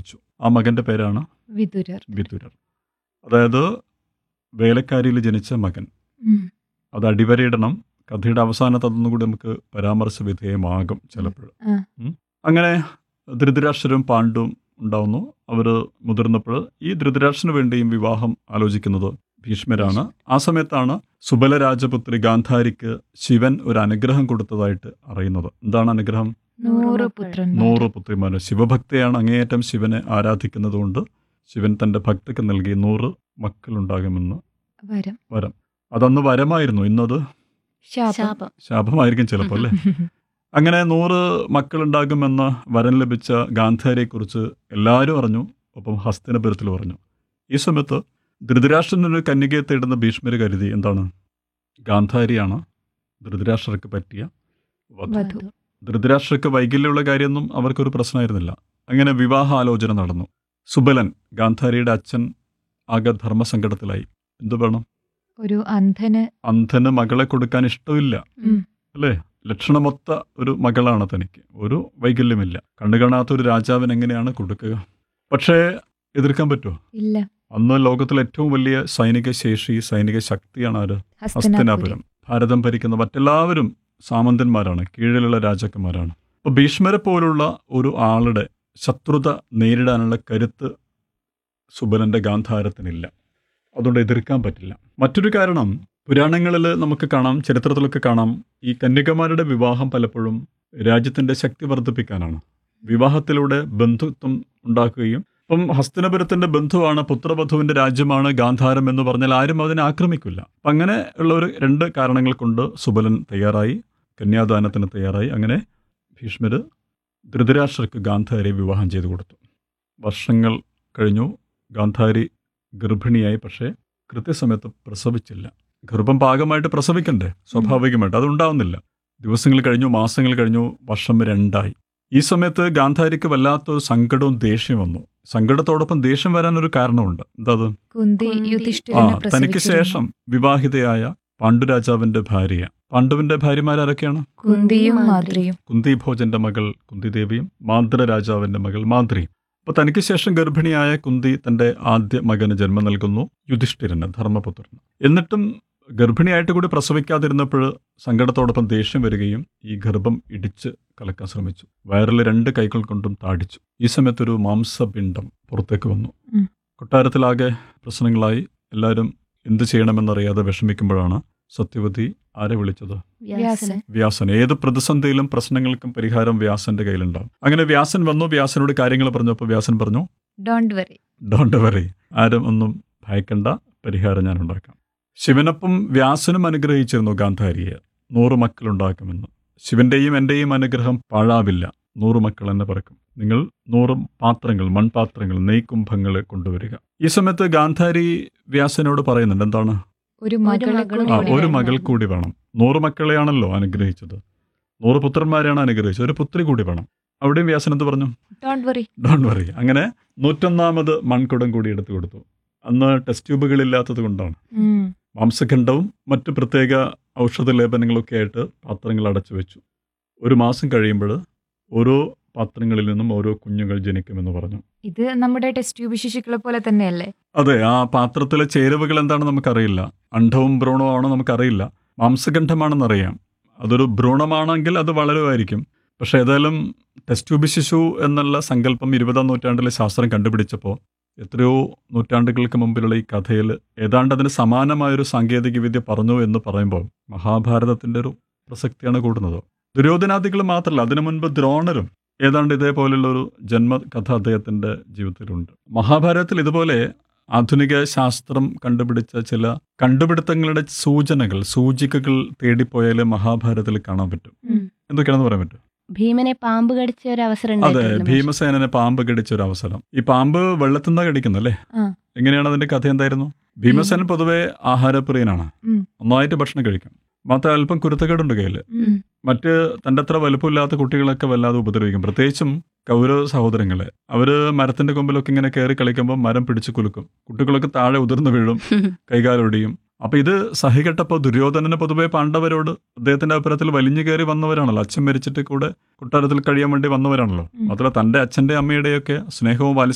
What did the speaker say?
ജനിച്ചു ആ മകന്റെ പേരാണ് വിതുരർ വിതുരർ അതായത് വേലക്കാരിയിൽ ജനിച്ച മകൻ ഉം. അത് അടിവരയിടണം കഥയുടെ അവസാനത്ത് അതൊന്നും കൂടി നമുക്ക് പരാമർശ വിധേയമാകും ചിലപ്പോൾ ആ. ഉം. അങ്ങനെ ധൃതരാഷ്ട്രരും പാണ്ഡുവും ഉണ്ടാവുന്നു അവർ മുതിർന്നപ്പോൾ ഈ ധൃതരാഷ്ട്രന് വേണ്ടിയും വിവാഹം ആലോചിക്കുന്നത് ഭീഷ്മരാണ് ആ സമയത്താണ് സുബല രാജപുത്രി ഗാന്ധാരിക്ക് ശിവൻ ഒരു അനുഗ്രഹം കൊടുത്തതായിട്ട് അറിയുന്നത് എന്താണ് അനുഗ്രഹം നൂറ് പുത്രന്മാർ നൂറ് പുത്രിമാര് ശിവഭക്തയാണ് അങ്ങേയറ്റം ശിവനെ ആരാധിക്കുന്നത് കൊണ്ട് ശിവൻ തന്റെ ഭക്തക്ക് നൽകി നൂറ് മക്കളുണ്ടാകുമെന്ന് വരം വരം അതന്ന് വരമായിരുന്നു ഇന്നത് ശാപം ശാപം ശാപമായിരിക്കും ചിലപ്പോൾ അല്ലേ അങ്ങനെ നൂറ് മക്കളുണ്ടാകുമെന്ന വരം ലഭിച്ച ഗാന്ധാരിയെക്കുറിച്ച് എല്ലാവരും അറിഞ്ഞു ഒപ്പം ഹസ്തിനപുരത്തിൽ പറഞ്ഞു ഈ സമയത്ത് ധൃതരാഷ്ട്രനൊരു കന്യകയെ തേടുന്ന ഭീഷ്മര് കരുതി എന്താണ് ഗാന്ധാരിയാണ് ധൃതരാഷ്ട്രർക്ക് പറ്റിയ വധു വധു ധൃതരാഷ്ട്രക്ക് വൈകല്യമുള്ള കാര്യമൊന്നും അവർക്കൊരു പ്രശ്നമായിരുന്നില്ല അങ്ങനെ വിവാഹാലോചന നടന്നു സുബലൻ ഗാന്ധാരിയുടെ അച്ഛൻ ആകെ ധർമ്മസങ്കടത്തിലായി എന്തു വേണം ഒരു അന്ധന് അന്ധന് മകളെ കൊടുക്കാൻ ഇഷ്ടമില്ല ഉം. അല്ലേ ലക്ഷണമൊത്ത ഒരു മകളാണ് തനിക്ക് ഒരു വൈകല്യമില്ല കണ്ടു കാണാത്ത ഒരു രാജാവിന് എങ്ങനെയാണ് കൊടുക്കുക പക്ഷേ എതിർക്കാൻ പറ്റുമോ ഇല്ല അന്ന് ലോകത്തിലെ ഏറ്റവും വലിയ സൈനിക ശേഷി സൈനിക ശക്തിയാണ് ആര് ഹസ്തനാപുരം ഹസ്തിനാപുരം ഭാരതം ഭരിക്കുന്ന മറ്റെല്ലാവരും സാമന്തന്മാരാണ് കീഴിലുള്ള രാജാക്കന്മാരാണ് അപ്പോൾ ഭീഷ്മരെ പോലുള്ള ഒരു ആളുടെ ശത്രുത നേരിടാനുള്ള കരുത്ത് സുബലന്റെ ഗാന്ധാരത്തിനില്ല അതുകൊണ്ട് എതിർക്കാൻ പറ്റില്ല മറ്റൊരു കാരണം പുരാണങ്ങളിൽ നമുക്ക് കാണാം ചരിത്രത്തിലൊക്കെ കാണാം ഈ കന്യകമാരുടെ വിവാഹം പലപ്പോഴും രാജ്യത്തിന്റെ ശക്തി വർദ്ധിപ്പിക്കാനാണ് വിവാഹത്തിലൂടെ ബന്ധുത്വം ഉണ്ടാക്കുകയും ഇപ്പം ഹസ്തിനപുരത്തിന്റെ ബന്ധുവാണ് പുത്രവധുവിന്റെ രാജ്യമാണ് ഗാന്ധാരം എന്ന് പറഞ്ഞാൽ ആരും അതിനെ ആക്രമിക്കില്ല അപ്പം അങ്ങനെ ഉള്ള ഒരു രണ്ട് കാരണങ്ങൾ കൊണ്ട് സുബലൻ തയ്യാറായി കന്യാദാനത്തിന് തയ്യാറായി അങ്ങനെ ഭീഷ്മര് ധൃതരാഷ്ട്രക്ക് ഗാന്ധാരിയെ വിവാഹം ചെയ്തു കൊടുത്തു വർഷങ്ങൾ കഴിഞ്ഞു ഗാന്ധാരി ഗർഭിണിയായി പക്ഷേ കൃത്യസമയത്ത് പ്രസവിച്ചില്ല ഗർഭം പാകമായിട്ട് പ്രസവിക്കണ്ടേ സ്വാഭാവികമായിട്ട് അതുണ്ടാവുന്നില്ല ദിവസങ്ങൾ കഴിഞ്ഞു മാസങ്ങൾ കഴിഞ്ഞു വർഷം രണ്ടായി ഈ സമയത്ത് ഗാന്ധാരിക്ക് വല്ലാത്തൊരു സങ്കടവും ദേഷ്യം വന്നു സങ്കടത്തോടൊപ്പം ദേഷ്യം വരാൻ ഒരു കാരണമുണ്ട് എന്താ അത് കുന്തി കുന്തി. ആ യുധിഷ്ഠിരനെ തനിക്ക് പ്രസവിച്ചിരുന്നു. ശേഷം വിവാഹിതയായ പാണ്ഡുരാജാവിന്റെ ഭാര്യ പാണ്ഡുവിന്റെ ഭാര്യമാരാരൊക്കെയാണ് കുന്തിയും മാദ്രി. മാദ്രിയും കുന്തിഭോജന്റെ മകൾ കുന്തിദേവിയും മാദ്ര രാജാവിന്റെ മകൾ മാദ്രിയും അപ്പൊ തനിക്ക് ശേഷം ഗർഭിണിയായ കുന്തി തന്റെ ആദ്യ മകന് ജന്മം നൽകുന്നു യുധിഷ്ഠിരന് ധർമ്മപുത്രന് എന്നിട്ടും ഗർഭിണിയായിട്ട് കൂടി പ്രസവിക്കാതിരുന്നപ്പോൾ സങ്കടത്തോടൊപ്പം ദേഷ്യം വരികയും ഈ ഗർഭം ഇടിച്ച് കലക്കാൻ ശ്രമിച്ചു വയറിൽ രണ്ട് കൈകൾ കൊണ്ടും താടിച്ചു ഈ സമയത്തൊരു മാംസപിണ്ഡം പുറത്തേക്ക് വന്നു ഉം. കൊട്ടാരത്തിലാകെ പ്രശ്നങ്ങളായി എല്ലാവരും എന്ത് ചെയ്യണമെന്നറിയാതെ വിഷമിക്കുമ്പോഴാണ് സത്യവതി ആരെ വിളിച്ചത് വ്യാസൻ വ്യാസൻ ഏത് പ്രതിസന്ധിയിലും പ്രശ്നങ്ങൾക്കും പരിഹാരം വ്യാസന്റെ കയ്യിലുണ്ടാവും അങ്ങനെ വ്യാസൻ വന്നു വ്യാസനോട് കാര്യങ്ങൾ പറഞ്ഞപ്പോൾ വ്യാസൻ പറഞ്ഞു ഡോണ്ട് വറി ഡോണ്ട് വറി ആരും ഒന്നും ഭയക്കണ്ട പരിഹാരം ഞാൻ ഉണ്ടാക്കാം ശിവനൊപ്പം വ്യാസനും അനുഗ്രഹിച്ചിരുന്നു ഗാന്ധാരിയെ നൂറ് മക്കളുണ്ടാക്കുമെന്ന് ശിവന്റെയും എന്റെയും അനുഗ്രഹം പാഴാവില്ല നൂറ് മക്കൾ എന്നെ പറക്കും നിങ്ങൾ നൂറ് പാത്രങ്ങൾ മൺപാത്രങ്ങൾ നെയ്ക്കുംഭങ്ങൾ കൊണ്ടുവരിക ഈ സമയത്ത് ഗാന്ധാരി വ്യാസനോട് പറയുന്നുണ്ട് എന്താണ് ഒരു ഒരു മകളെ മകളും ആ കൂടി ഒരു വേണം. മകൾ കൂടി വേണം നൂറ് മക്കളെയാണല്ലോ അനുഗ്രഹിച്ചത് നൂറ് പുത്രന്മാരെയാണ് അനുഗ്രഹിച്ചത് ഒരു പുത്രി കൂടി വേണം അവിടെയും വ്യാസൻ എന്ത് പറഞ്ഞു ഡോണ്ട് വറി ഡോണ്ട് വറി അങ്ങനെ നൂറ്റൊന്നാമത് മൺകുടം കൂടി എടുത്തു കൊടുത്തു അന്ന് ടെസ്റ്റ് ട്യൂബുകളില്ലാത്തത് കൊണ്ടാണ് മാംസഖണ്ഡവും മറ്റ് പ്രത്യേക ഔഷധ ലേപനങ്ങളൊക്കെ ആയിട്ട് പാത്രങ്ങൾ അടച്ചു വെച്ചു ഒരു മാസം കഴിയുമ്പോൾ ഓരോ പാത്രങ്ങളിൽ നിന്നും ഓരോ കുഞ്ഞുങ്ങൾ ജനിക്കുമെന്ന് പറഞ്ഞു ഇത് നമ്മുടെ ടെസ്റ്റ് ട്യൂബ് ശിശുക്കളെ പോലെ തന്നെയല്ലേ അതെ ആ പാത്രത്തിലെ ചേരുവകൾ എന്താണെന്ന് നമുക്കറിയില്ല അണ്ഡവും ഭ്രൂണവും ആണോ നമുക്കറിയില്ല മാംസഖണ്ഡമാണെന്നറിയാം അതൊരു ഭ്രൂണമാണെങ്കിൽ അത് വളരുമായിരിക്കും പക്ഷേ ഏതായാലും ടെസ്റ്റ് ട്യൂബ് ശിശു എന്നുള്ള സങ്കല്പം ഇരുപതാം നൂറ്റാണ്ടിലെ ശാസ്ത്രം കണ്ടുപിടിച്ചപ്പോൾ എത്രയോ നൂറ്റാണ്ടുകൾക്ക് മുമ്പിലുള്ള ഈ കഥയിൽ ഏതാണ്ട് അതിന് സമാനമായൊരു സാങ്കേതിക വിദ്യ പറഞ്ഞു എന്ന് പറയുമ്പോൾ മഹാഭാരതത്തിൻ്റെ ഒരു പ്രസക്തിയാണ് കൂടുന്നത് ദുര്യോധനാദികൾ മാത്രമല്ല അതിനു മുൻപ് ദ്രോണരും ഏതാണ്ട് ഇതേപോലുള്ള ഒരു ജന്മകഥ അദ്ദേഹത്തിൻ്റെ ജീവിതത്തിലുണ്ട് മഹാഭാരതത്തിൽ ഇതുപോലെ ആധുനിക ശാസ്ത്രം കണ്ടുപിടിച്ച ചില കണ്ടുപിടുത്തങ്ങളുടെ സൂചനകൾ സൂചികകൾ തേടിപ്പോയാൽ മഹാഭാരതത്തിൽ കാണാൻ പറ്റും ഉം. എന്തൊക്കെയാണെന്ന് പറയാൻ പറ്റും ഭീമനെ പാമ്പ് കടിച്ച ഒരു അവസരം അതെ ഉണ്ടായിട്ടില്ലേ മാഷെ? ഭീമസേനനെ പാമ്പ് കടിച്ച ഒരു അവസരം ഈ പാമ്പ് വെള്ളത്തിൽ നിന്നാ കടിക്കുന്നല്ലേ ആ. എങ്ങനെയാണ് അതിന്റെ കഥ എന്തായിരുന്നു ഭീമസേനൻ പൊതുവെ ആഹാരപ്രിയനാണ് ഉം. നന്നായിട്ട് ഭക്ഷണം കഴിക്കും മാത്രം അല്പം കുരുത്തക്കേടുണ്ട് കയ്യിൽ ഉം. മറ്റ് തൻ്റെ അത്ര വലുപ്പമില്ലാത്ത കുട്ടികളൊക്കെ വല്ലാതെ ഉപദ്രവിക്കും പ്രത്യേകിച്ചും കൗരവ സഹോദരങ്ങളെ അവര് മരത്തിന്റെ കൊമ്പിലൊക്കെ ഇങ്ങനെ കയറി കളിക്കുമ്പോൾ മരം പിടിച്ച് കുലുക്കും കുട്ടികളൊക്കെ താഴെ ഉതിർന്നു വീഴും കൈകാലൊടിയും അപ്പൊ ഇത് സഹികെട്ടപ്പോൾ ദുര്യോധനന് പൊതുവെ പാണ്ഡവരോട് അദ്ദേഹത്തിന്റെ അഭിപ്രായത്തിൽ വലിഞ്ഞു കയറി വന്നവരാണല്ലോ അച്ഛൻ മരിച്ചിട്ട് കൂടെ കൊട്ടാരത്തിൽ കഴിയാൻ വേണ്ടി വന്നവരാണല്ലോ ഉം. മാത്രമല്ല തന്റെ അച്ഛന്റെ അമ്മയുടെയൊക്കെ സ്നേഹവും വാത്സല്യവും